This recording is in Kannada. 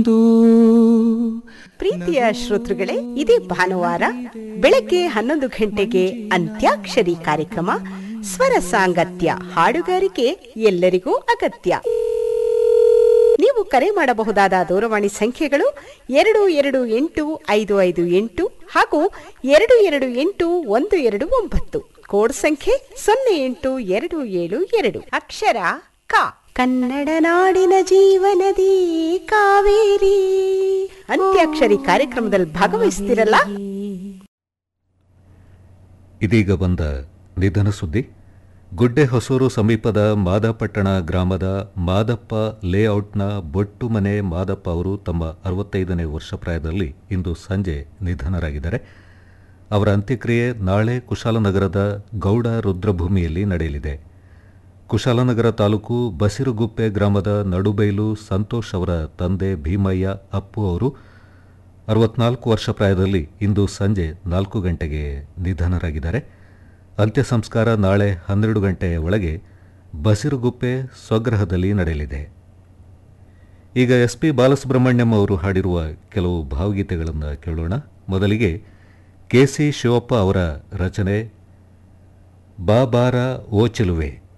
ಪ್ರೀತಿಯ ಶ್ರೋತೃಗಳೇ ಇದೇ ಭಾನುವಾರ ಬೆಳಗ್ಗೆ ಹನ್ನೊಂದು ಗಂಟೆಗೆ ಅಂತ್ಯಾಕ್ಷರಿ ಕಾರ್ಯಕ್ರಮ ಸ್ವರ ಸಾಂಗತ್ಯ ಹಾಡುಗಾರಿಕೆ ಎಲ್ಲರಿಗೂ ಅಗತ್ಯ ನೀವು ಕರೆ ಮಾಡಬಹುದಾದ ದೂರವಾಣಿ ಸಂಖ್ಯೆಗಳು ಎರಡು ಎರಡು ಎಂಟು ಐದು ಐದು ಎಂಟು ಹಾಗೂ ಎರಡು ಎರಡು ಎಂಟು ಒಂದು ಎರಡು ಒಂಬತ್ತು ಕೋಡ್ ಸಂಖ್ಯೆ ಸೊನ್ನೆ ಎಂಟು ಎರಡು ಏಳು ಎರಡು ಅಕ್ಷರ ಕ ಕನ್ನಡ ನಾಡಿನ ಜೀವನದಿ ಕಾವೇರಿ ಅಂತ್ಯಾಕ್ಷರಿ ಕಾರ್ಯಕ್ರಮದಲ್ಲಿ ಭಾಗವಹಿಸ್ತಿರಲ್ಲ ಇದೀಗ ಬಂದ ನಿಧನ ಸುದ್ದಿ ಗುಡ್ಡೆ ಹೊಸೂರು ಸಮೀಪದ ಮಾದಪಟ್ಟಣ ಗ್ರಾಮದ ಮಾದಪ್ಪ ಲೇಔಟ್ನ ಬೊಟ್ಟುಮನೆ ಮಾದಪ್ಪ ಅವರು ತಮ್ಮ ಅರವತ್ತೈದನೇ ವರ್ಷ ಪ್ರಾಯದಲ್ಲಿ ಇಂದು ಸಂಜೆ ನಿಧನರಾಗಿದ್ದಾರೆ ಅವರ ಅಂತ್ಯಕ್ರಿಯೆ ನಾಳೆ ಕುಶಾಲನಗರದ ಗೌಡ ರುದ್ರಭೂಮಿಯಲ್ಲಿ ನಡೆಯಲಿದೆ ಕುಶಾಲನಗರ ತಾಲೂಕು ಬಸಿರುಗುಪ್ಪೆ ಗ್ರಾಮದ ನಡುಬೈಲು ಸಂತೋಷ್ ಅವರ ತಂದೆ ಭೀಮಯ್ಯ ಅಪ್ಪು ಅವರು ಅರವತ್ನಾಲ್ಕು ವರ್ಷ ಪ್ರಾಯದಲ್ಲಿ ಇಂದು ಸಂಜೆ ನಾಲ್ಕು ಗಂಟೆಗೆ ನಿಧನರಾಗಿದ್ದಾರೆ ಅಂತ್ಯ ಸಂಸ್ಕಾರ ನಾಳೆ ಹನ್ನೆರಡು ಗಂಟೆಯ ಒಳಗೆ ಬಸಿರುಗುಪ್ಪೆ ಸ್ವಗ್ರಹದಲ್ಲಿ ನಡೆಯಲಿದೆ ಈಗ ಎಸ್ ಪಿ ಬಾಲಸುಬ್ರಹ್ಮಣ್ಯಂ ಅವರು ಹಾಡಿರುವ ಕೆಲವು ಭಾವಗೀತೆಗಳನ್ನು ಕೇಳೋಣ ಮೊದಲಿಗೆ ಕೆ ಸಿ ಶಿವಪ್ಪ ಅವರ ರಚನೆ ಬಾಬಾರ ಓ ಚೆಲುವೆ